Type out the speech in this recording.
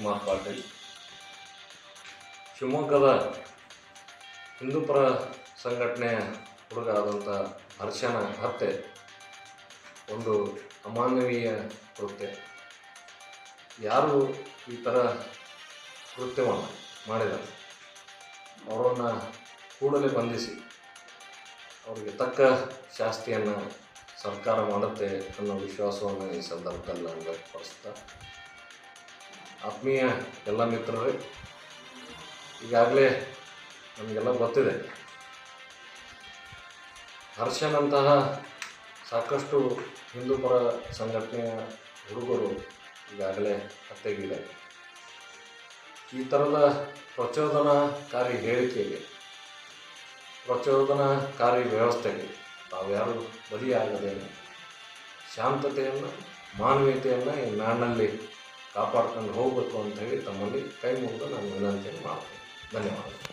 ಶಿವಕುಮಾರ್ ಪಾಟೀಲ್ ಶಿವಮೊಗ್ಗದ ಹಿಂದೂಪರ ಸಂಘಟನೆಯ ಹುಡುಗ ಆದಂಥ ಹರ್ಷನ ಹತ್ಯೆ ಒಂದು ಅಮಾನವೀಯ ಕೃತ್ಯ ಯಾರು ಈ ಥರ ಕೃತ್ಯವನ್ನು ಮಾಡಿದ್ದಾರೆ ಅವರನ್ನು ಕೂಡಲೇ ಬಂಧಿಸಿ ಅವರಿಗೆ ತಕ್ಕ ಶಾಸ್ತಿಯನ್ನು ಸರ್ಕಾರ ಮಾಡುತ್ತೆ ಅನ್ನೋ ವಿಶ್ವಾಸವನ್ನು ಈ ಸಂದರ್ಭದಲ್ಲಿ ನಾನು ವ್ಯಕ್ತಪಡಿಸ್ತಾ ಆತ್ಮೀಯ ಎಲ್ಲ ಮಿತ್ರರೇ ಈಗಾಗಲೇ ನಮಗೆಲ್ಲ ಗೊತ್ತಿದೆ ಹರ್ಷನಂತಹ ಸಾಕಷ್ಟು ಹಿಂದೂಪರ ಸಂಘಟನೆಯ ಹುಡುಗರು ಈಗಾಗಲೇ ಹತ್ಯೆಗೀಡಾಗಿ ಈ ಥರದ ಪ್ರಚೋದನಾಕಾರಿ ಹೇಳಿಕೆಗೆ ಪ್ರಚೋದನಾಕಾರಿ ವ್ಯವಸ್ಥೆಗೆ ತಾವ್ಯಾರು ಬಲಿಯಾಗದೆ ಶಾಂತತೆಯನ್ನು ಮಾನವೀಯತೆಯನ್ನು ಈ ನಾಡಿನಲ್ಲಿ ಕಾಪಾಡ್ಕೊಂಡು ಹೋಗಬೇಕು ಅಂತ ಹೇಳಿ ತಮ್ಮಲ್ಲಿ ಕೈ ಮುಗಿದು ನಾನು ವಿನಂತಿಯನ್ನು ಮಾಡ್ತೇನೆ ಧನ್ಯವಾದಗಳು